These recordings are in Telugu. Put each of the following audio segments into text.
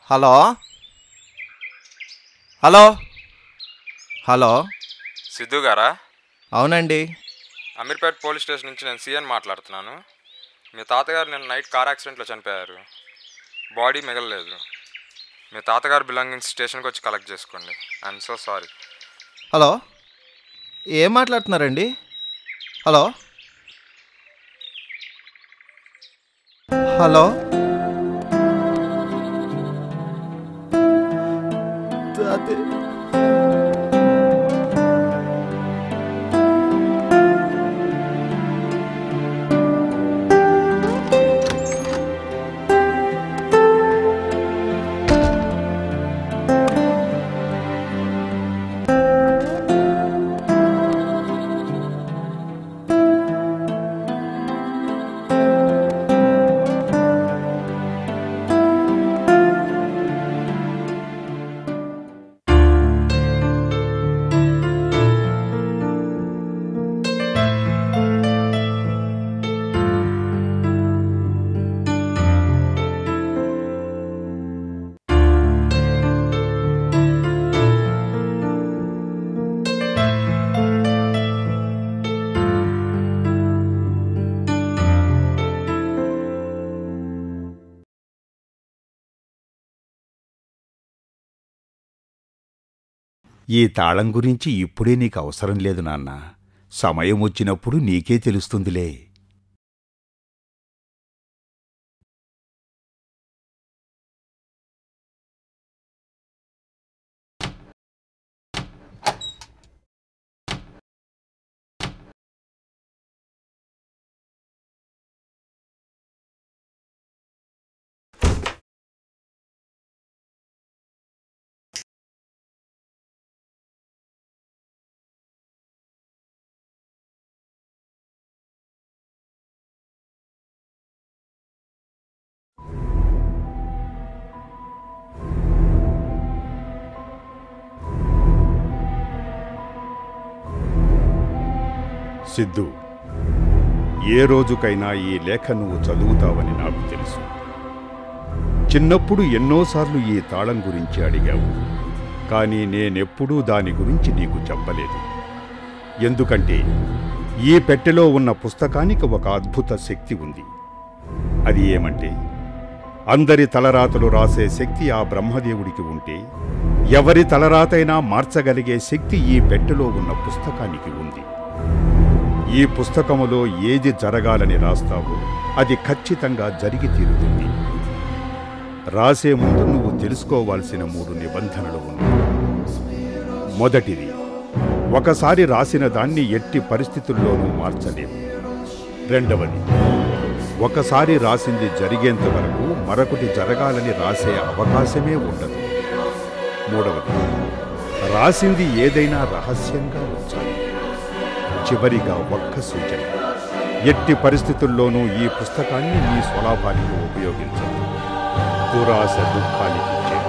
హలో హలో హలో సిద్ధు గారా అవునండి అమీర్పేట్ పోలీస్ స్టేషన్ నుంచి నేను సీఎన్ మాట్లాడుతున్నాను మీ తాతగారు నిన్న నైట్ కార్ యాక్సిడెంట్లో చనిపోయారు బాడీ మిగలలేదు మీ తాతగారు బిలాంగింగ్స్ స్టేషన్కి వచ్చి కలెక్ట్ చేసుకోండి ఐఎమ్ సో సారీ హలో ఏం మాట్లాడుతున్నారండి హలో హలో తాతయ్య. ఈ తాళం గురించి ఇప్పుడే నీకు అవసరం లేదు నాన్న సమయం వచ్చినప్పుడు నీకే తెలుస్తుందిలే సిద్ధు ఏ రోజుకైనా ఈ లేఖ నువ్వు చదువుతావని నాకు తెలుసు చిన్నప్పుడు ఎన్నోసార్లు ఈ తాళం గురించి అడిగావు కానీ నేనెప్పుడూ దాని గురించి నీకు చెప్పలేదు ఎందుకంటే ఈ పెట్టెలో ఉన్న పుస్తకానికి ఒక అద్భుత శక్తి ఉంది అది ఏమంటే అందరి తలరాతలు రాసే శక్తి ఆ బ్రహ్మదేవుడికి ఉంటే ఎవరి తలరాతైనా మార్చగలిగే శక్తి ఈ పెట్టెలో ఉన్న పుస్తకానికి ఉంది ఈ పుస్తకములో ఏది జరగాలని రాస్తావో అది ఖచ్చితంగా జరిగి తీరుతుంది రాసే ముందు నువ్వు తెలుసుకోవాల్సిన మూడు నిబంధనలు ఉన్నాయి మొదటిది ఒకసారి రాసిన దాన్ని ఎట్టి పరిస్థితుల్లోనూ మార్చలేవు రెండవది ఒకసారి రాసింది జరిగేంత వరకు మరొకటి జరగాలని రాసే అవకాశమే ఉండదు మూడవది రాసింది ఏదైనా రహస్యంగా ఉంచాలి చివరిగా ఒక్క సూచన ఎట్టి పరిస్థితుల్లోనూ ఈ పుస్తకాన్ని మీ స్వలాభానికి ఉపయోగించదు దురాశ దుఃఖానికి చేరు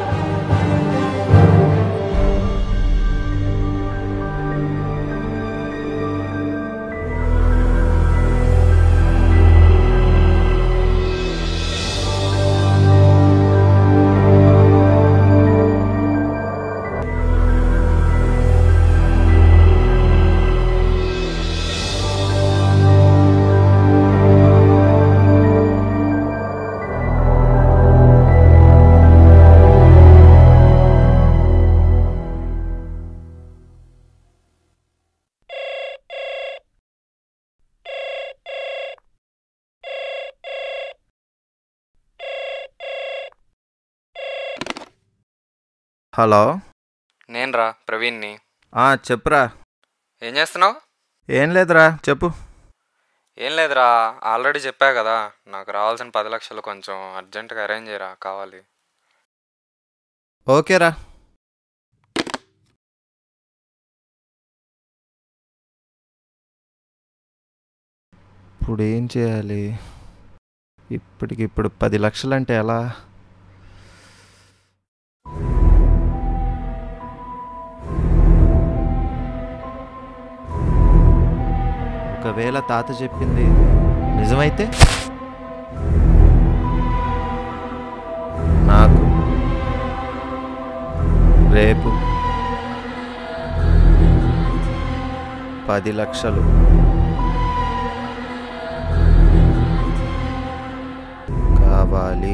హలో నేను రా ప్రవీణ్ని ఆ, చెప్పురా ఏం చేస్తున్నావు ఏం లేదురా చెప్పు ఏం లేదురా ఆల్రెడీ చెప్పా కదా నాకు రావాల్సిన పది లక్షలు కొంచెం అర్జెంటుగా అరేంజ్ చేయరా కావాలి ఓకేరా ఇప్పుడు ఏం చేయాలి ఇప్పటికిప్పుడు పది లక్షలంటే ఎలా ఒకవేళ తాత చెప్పింది నిజమైతే నాకు రేపు పది లక్షలు కావాలి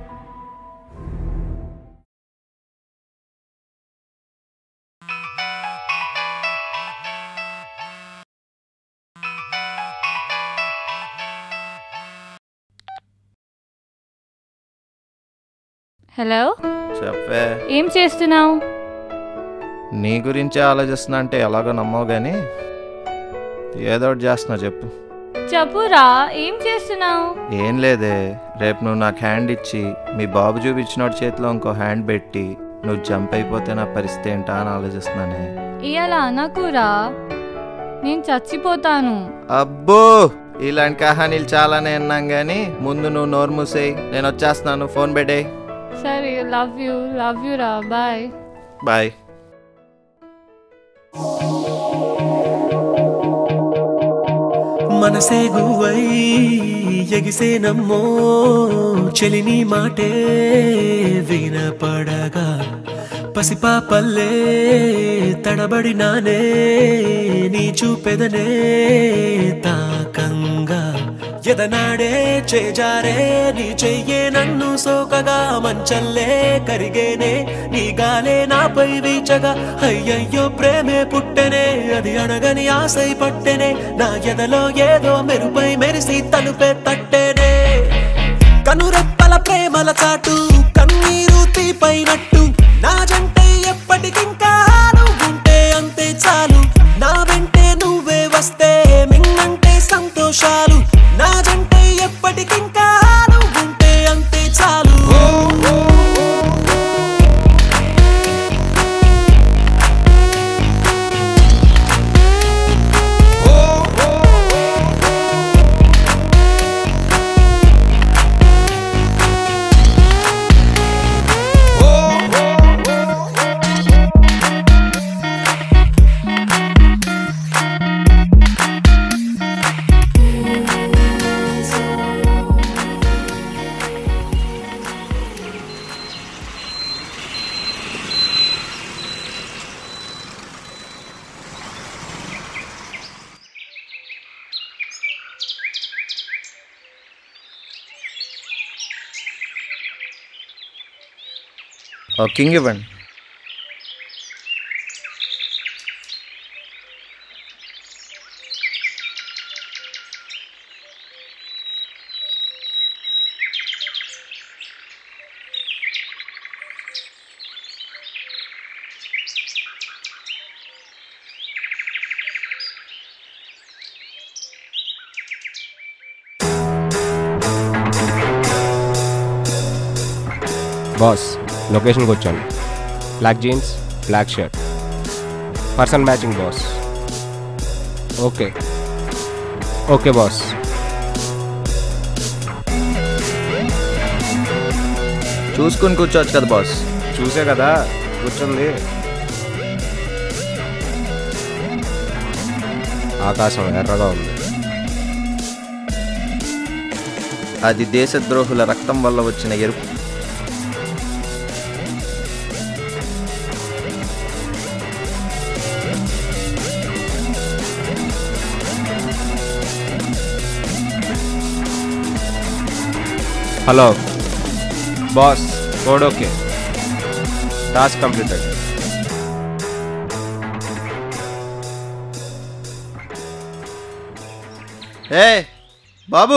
హలో చెప్పే ఏం చేస్తున్నావు నీ గురించే ఆలోచిస్తున్నా అంటే ఎలాగో నమ్మవు కానీ ఏదో ఒకటి చేస్తున్నా చెప్పు చెప్పురా ఏం చేస్తున్నావు ఏం లేదే రేపు నువ్వు నాకు హ్యాండ్ ఇచ్చి మీ బాబు చూపించినోడి చేతిలో ఇంకో హ్యాండ్ పెట్టి నువ్వు జంప్ అయిపోతే నా పరిస్థితి ఏంటా అని ఆలోచిస్తున్నానే ఇవాళ అనకురా నేను చచ్చిపోతాను అబ్బో ఇలాంటి కహానీలు చాలానే విన్నాం కానీ ముందు నువ్వు నోరు మూసేయి నేను వచ్చేస్తున్నాను ఫోన్ పెట్టేయి సరే లవ్ యూ లవ్ యూ రా బాయ్ బాయ్ మనసే గువై ఎగిసే నమ్మో చెలిని మాటే వినపడగా పసిపాపల్లే తడబడినానే నీ చూపెదనే తాకంగా ఎదనాడే చేజారే నీ చెయ్యే నన్ను సోకగా మంచల్లే కరిగేనే నీ గాలే నాపై వీచగా అయ్యయ్యో ప్రేమే పుట్టెనే అది అడగని ఆశై పట్టెనే నా ఎదలో ఏదో మెరుపై మెరిసి తలుపే తట్టెనే కనురెప్పల ప్రేమల చాటు కన్నీరు తీపైనట్టు నా జంటే ఎప్పటికింకా నువ్వుంటే అంతే చాలు నా వెంటే నువ్వే వస్తే మిన్నంటే సంతోషాలు నా జంటే ఎప్పటికింకా నువ్వుంటే అంతే చాలు ఓ కింగ్ ఇవ్వండి బాస్ లొకేషన్కి వచ్చాను black jeans black shirt person matching boss okay okay boss చూసుకుని కూర్చోవచ్చు కదా బాస్ చూసే కదా కూర్చుంది ఆకాశం ఎర్రగా ఉంది అది దేశద్రోహుల రక్తం వల్ల వచ్చిన ఎరుపు hello boss code okay task completed ఏ బాబు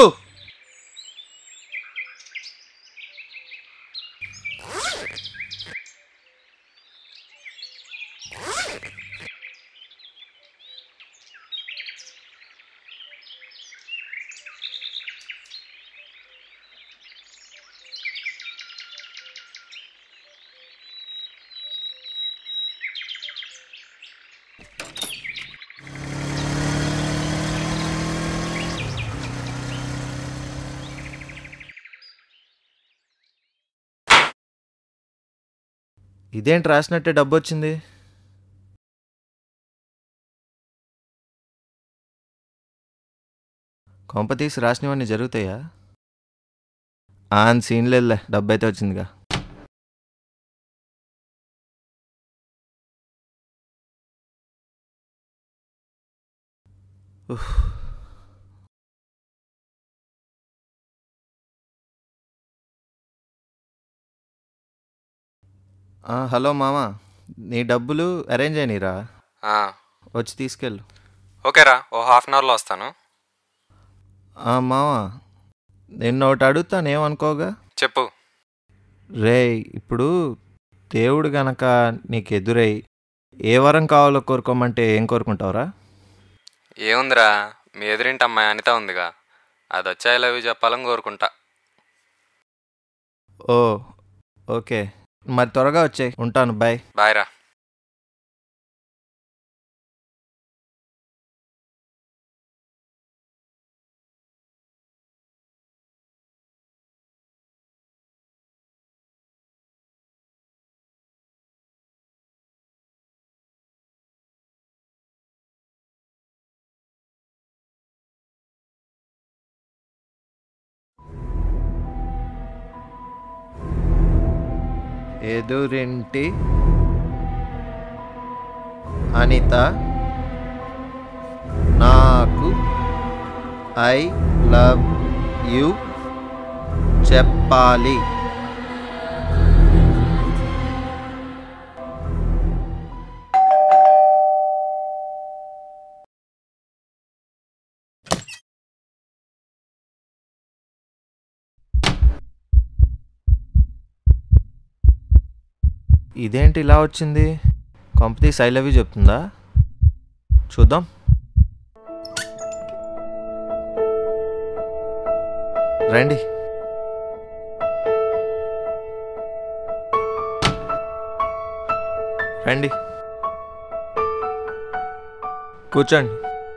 ఇదేంటి రాసినట్టే డబ్బు వచ్చింది కొంప తీసి రాసినవన్నీ జరుగుతాయా ఆన్ సీన్ లేదులే డబ్బు అయితే వచ్చిందిగా ఆ, హలో మామ నీ డబ్బులు అరేంజ్ అయినరా ఆ, వచ్చి తీసుకెళ్ళు ఓకేరా ఓ హాఫ్ అన్ అవర్లో వస్తాను ఆ, మామ నిన్న ఒకటి అడుగుతాను ఏమనుకోగా చెప్పు రే ఇప్పుడు దేవుడు గనక నీకు ఎదురై ఏ వరం కావాలో కోరుకోమంటే ఏం కోరుకుంటావురా ఏముందిరా మీ ఎదురింటి అమ్మాయి అనిత ఉందిగా అది వచ్చా ఐ లవ్ యూ చెప్పాలని కోరుకుంటా ఓ ఓకే మరి త్వరగా వచ్చాయి ఉంటాను బాయ్ బాయ్ రా ఎదురింటి అనిత నాకు ఐ లవ్ యు చెప్పాలి ఇదేంటి ఇలా వచ్చింది కంపెనీస్ ఐ లవ్ యూ చెప్తుందా చూద్దాం రండి రండి కూర్చోండి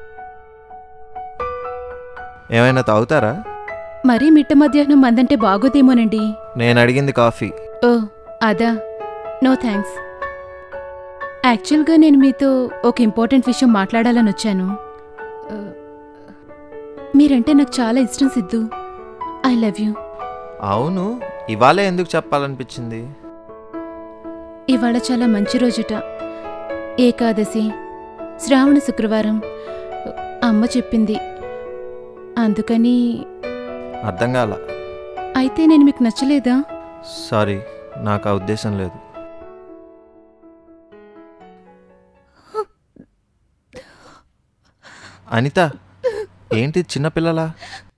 ఏమైనా తాగుతారా మరీ మిట్ట మధ్యాహ్నం మందంటే బాగోదేమోనండి నేను అడిగింది కాఫీ ఓ అదా నో థ్యాంక్స్ యాక్చువల్గా నేను మీతో ఒక ఇంపార్టెంట్ విషయం మాట్లాడాలని వచ్చాను ఆ, మీరంటే నాకు చాలా ఇష్టం సిద్ధు ఐ లవ్ యూ అవును ఇవాళే ఎందుకు చెప్పాలనిపించింది ఇవాళ చాలా మంచి రోజుట ఏకాదశి శ్రావణ శుక్రవారం అమ్మ చెప్పింది అందుకని అర్థం కాల అయితే నేను మీకు నచ్చలేదా సారీ నాకు ఆ ఉద్దేశం లేదు అనిత ఏంటి చిన్నపిల్లలా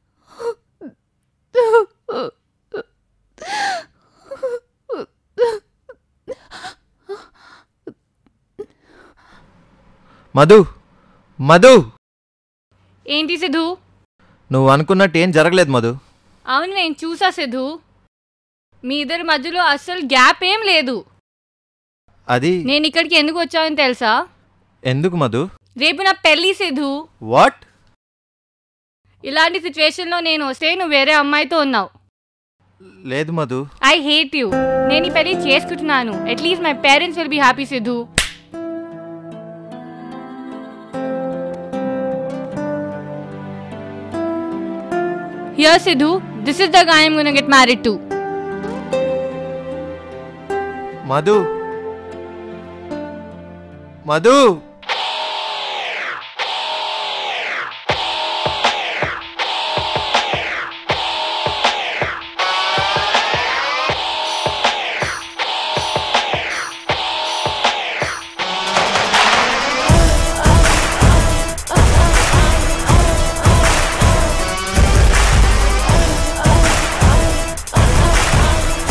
మధు మధు ఏంటి సిద్ధు నువ్వు అనుకున్నట్టు ఏం జరగలేదు మధు అవును నేను చూసా సిద్ధు మీ ఇద్దరి మధ్యలో అస్సలు గ్యాప్ ఏం లేదు అది నేను ఇక్కడికి ఎందుకు వచ్చావని తెలుసా ఎందుకు మధు రేపు నా పెళ్లి సిద్ధు వాట్ ఇలాంటి సిచ్యువేషన్లో నేను వస్తే నువ్వు వేరే అమ్మాయితో ఉన్నావు లేదు మధు ఐ హేట్ యూ నేను ఈ పెళ్లి చేసుకుంటున్నాను at least my parents will be happy Siddhu here Siddhu this is the guy I'm gonna get married to. Madhu Madhu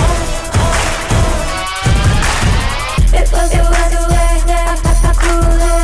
It was you, was you, was you,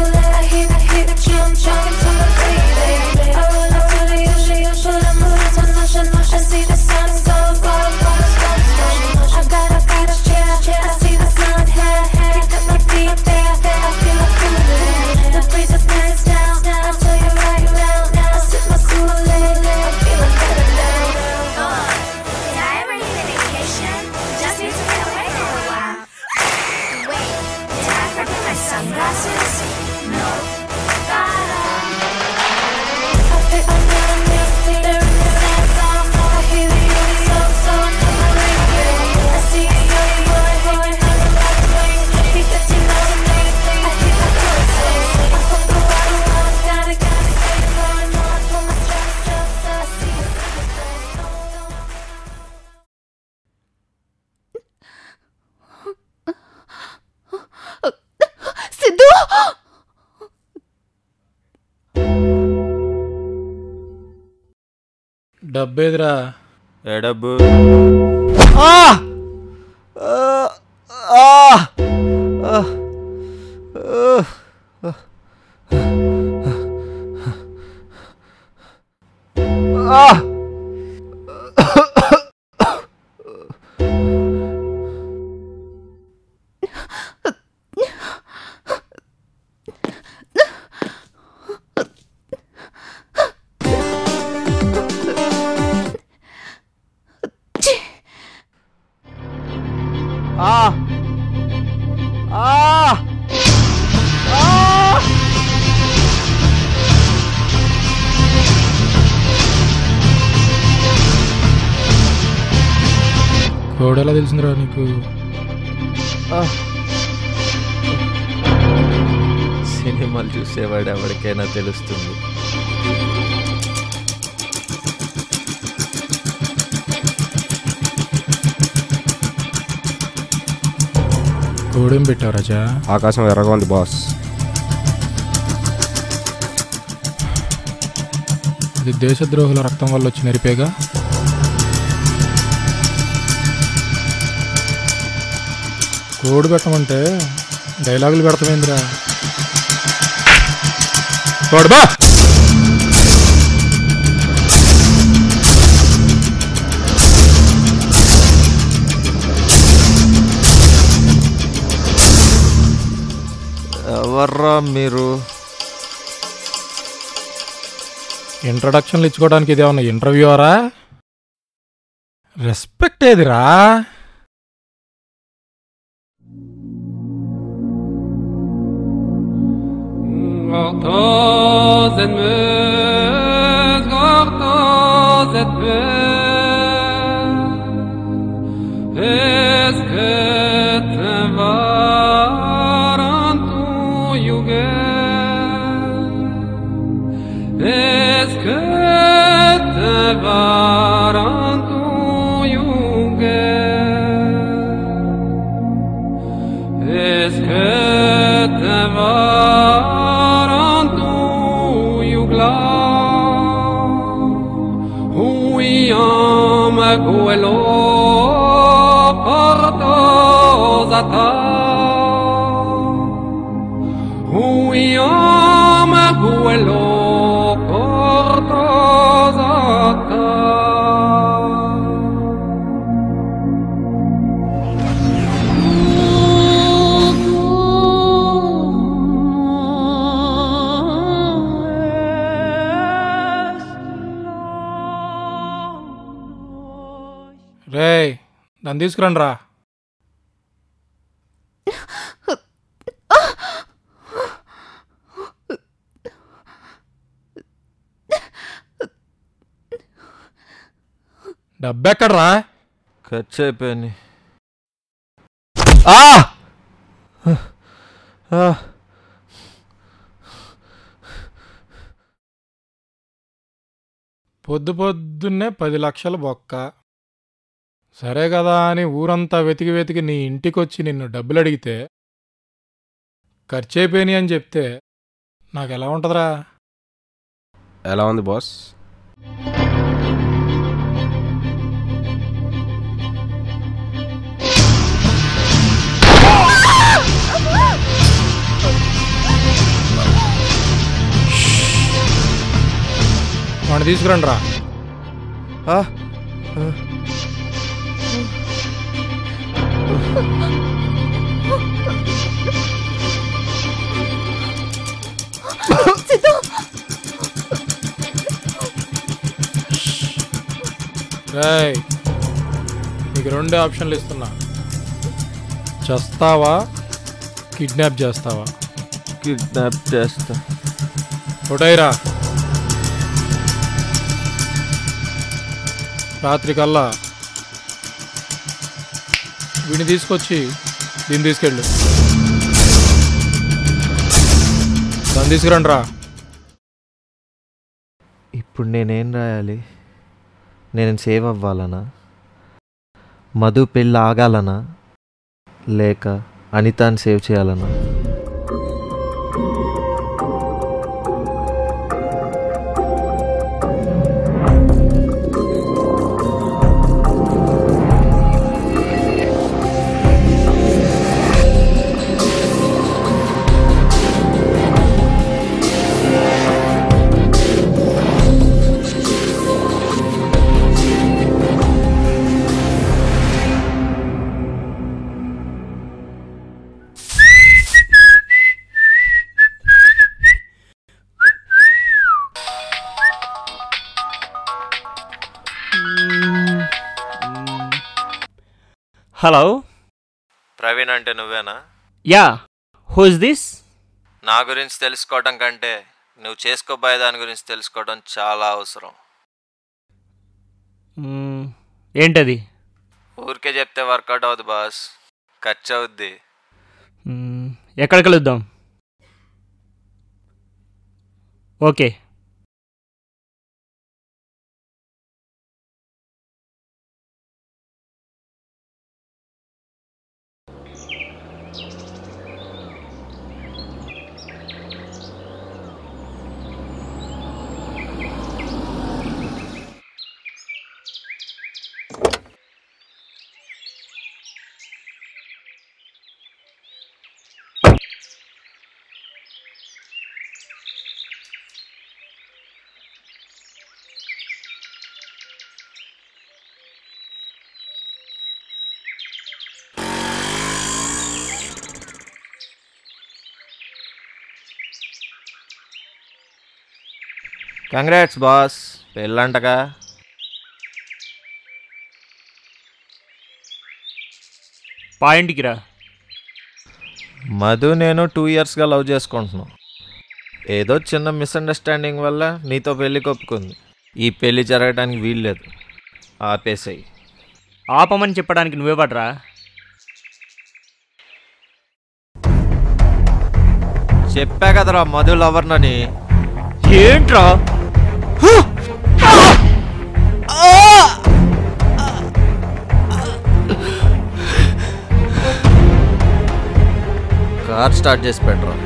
డబ్బేదిరా ఏ డబ్బు కోడ్ ఎలా తెలిసిందిరా నీకు సినిమాలు చూసేవాడు ఎవరికైనా తెలుస్తుంది కోడేం పెట్టావు రాజా ఆకాశం ఎర్రగా ఉంది బాస్ అది దేశద్రోహుల రక్తం వల్ల వచ్చి నెరిపేగా కోడ్ పెట్టమంటే డైలాగులు పెడతామేందిరా కోడ్ బా ఎవర్రా మీరు ఇంట్రడక్షన్లు ఇచ్చుకోవడానికి ఇది ఏమన్నా ఇంటర్వ్యూవరా రెస్పెక్ట్ ఏదిరా Gortoz et meus, gortoz et meus Es que te varan tu yugen Es que te varan tu yugen Es que te varan tu yugla Huyam guelo partozata Huyam guelo partozata రేయ్ నన్ను తీసుకురండి రా డబ్బెక్కడ్రా ఖర్చు అయిపోయింది పొద్దు పొద్దున్నే పది లక్షల బొక్క సరే కదా అని ఊరంతా వెతికి వెతికి నీ ఇంటికొచ్చి నిన్ను డబ్బులు అడిగితే ఖర్చు అయిపోయినాయి అని చెప్తే నాకు ఎలా ఉంటుందిరా ఎలా ఉంది బాస్ వాడిని తీసుకురండి రా రేయ్ నీకు రెండే ఆప్షన్లు ఇస్తున్నా చస్తావా కిడ్నాప్ చేస్తావా కిడ్నాప్ చేస్తా ఫోటోయిరా రాత్రికల్లా వీడిని తీసుకొచ్చి దీన్ని తీసుకెళ్ళు దాన్ని తీసుకురండి రా ఇప్పుడు నేనేం రాయాలి నేను సేవ్ అవ్వాలనా మధు పెళ్ళి ఆగాలనా లేక అనితాని సేవ్ చేయాలనా హలో ప్రవీణ్ అంటే నువ్వేనా యా హూ ఇస్ దిస్ నా గురించి తెలుసుకోవడం కంటే నువ్వు చేసుకోబోయే దాని గురించి తెలుసుకోవడం చాలా అవసరం ఏంటది ఊరికే చెప్తే వర్కౌట్ అవుద్ది బాస్ ఖర్చు అవుద్ది మ్మ్, ఎక్కడ కలుద్దాం ఓకే కంగ్రాట్స్ బాస్ పెళ్ళంటగా పాయింట్కి రా మధు నేను టూ ఇయర్స్గా లవ్ చేసుకుంటున్నాం ఏదో చిన్న మిస్అండర్స్టాండింగ్ వల్ల నీతో పెళ్లి కొప్పుకుంది ఈ పెళ్లి జరగడానికి వీల్లేదు ఆపేసాయి ఆపమని చెప్పడానికి నువ్వే పడరా చెప్పా కదరా మధు లవర్నని ఏంట్రా కార్ స్టార్ట్ చేసి పెట్టరా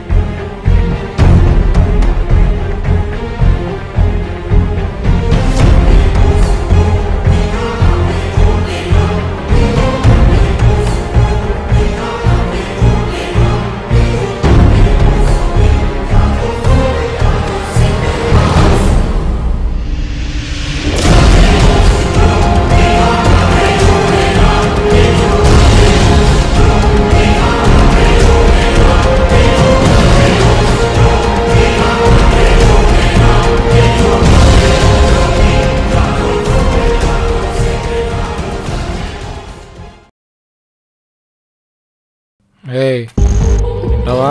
ఏయ్ వింటావా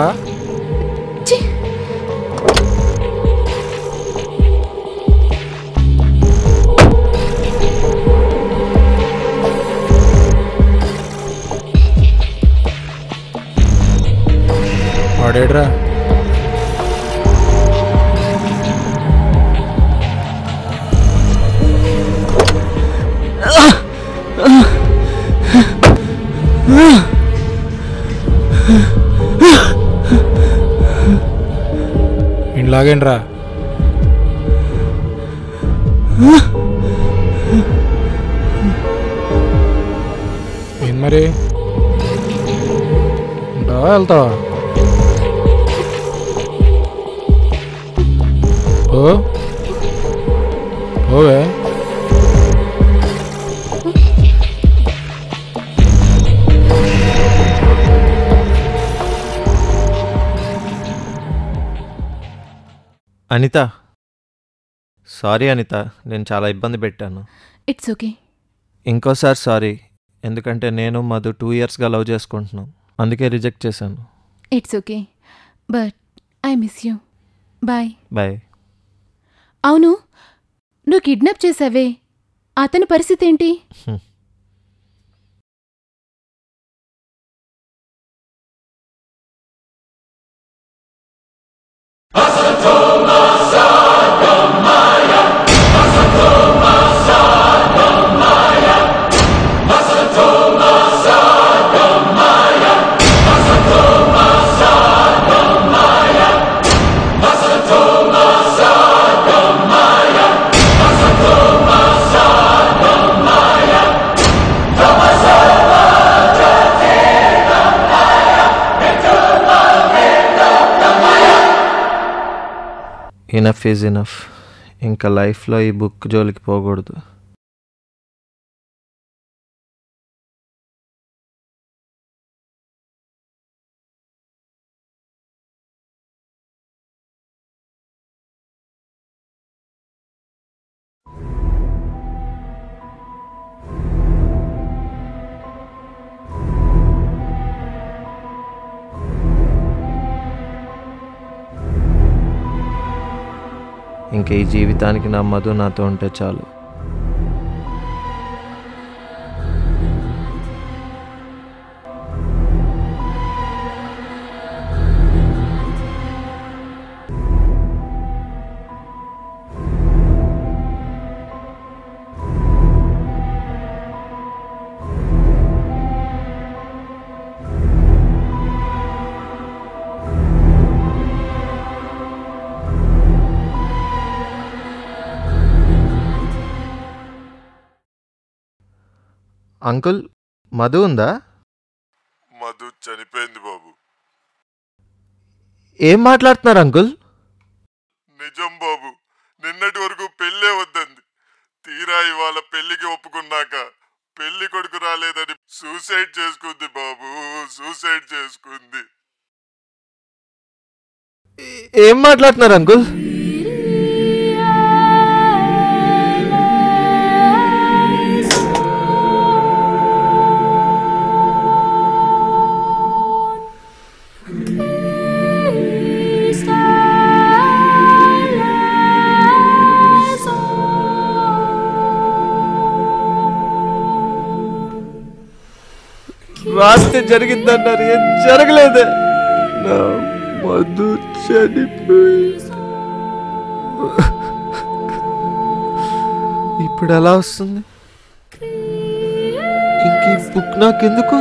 వాడేడ్రా ఇంట్లాగేంట్రా ఏం మరి ఉంటావా వెళ్తావా ఓ ఓవే అనిత సారీ అనిత నేను చాలా ఇబ్బంది పెట్టాను ఇట్స్ ఓకే ఇంకోసారి సారీ ఎందుకంటే నేను మధు టూ ఇయర్స్గా లవ్ చేసుకుంటున్నాం అందుకే రిజెక్ట్ చేశాను it's okay but I miss you bye bye అవును నువ్వు కిడ్నాప్ చేసావే అతని పరిస్థితి ఏంటి ఇనఫ్ ఈజ్ ఇనఫ్ ఇంకా లైఫ్లో ఈ బుక్ జోలికి పోకూడదు ఇంక ఈ జీవితానికి నా మధు నాతో ఉంటే చాలు అంకుల్ మధు ఉందా మధు చనిపోయింది బాబు ఏం మాట్లాడుతున్నారు అంకుల్ నిజం బాబు నిన్నటి వరకు పెళ్ళే వద్దంది తీరా ఇవాళ పెళ్లికి ఒప్పుకున్నాక పెళ్లి కొడుకు రాలేదని సూసైడ్ చేసుకుంది బాబు సూసైడ్ చేసుకుంది ఏం మాట్లాడుతున్నారు అంకుల్ రాస్తే జరిగిందన్నారు ఏం జరగలేదే నా మధు చనిపోయి ఇప్పుడు ఎలా వస్తుంది ఇంక ఈ బుక్ నాకెందుకు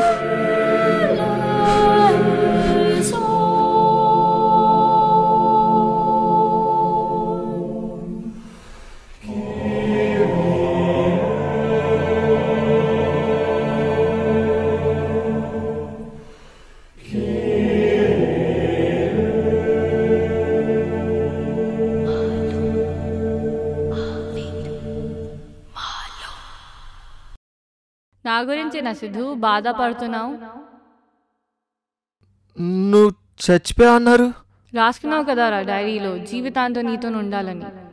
నా గురించి నా సిద్ధు బాధపడుతున్నావు నువ్వు చచ్చిపోయా అన్నారు రాసుకున్నావు కదా రా డైరీలో జీవితాంతం నీతో ఉండాలని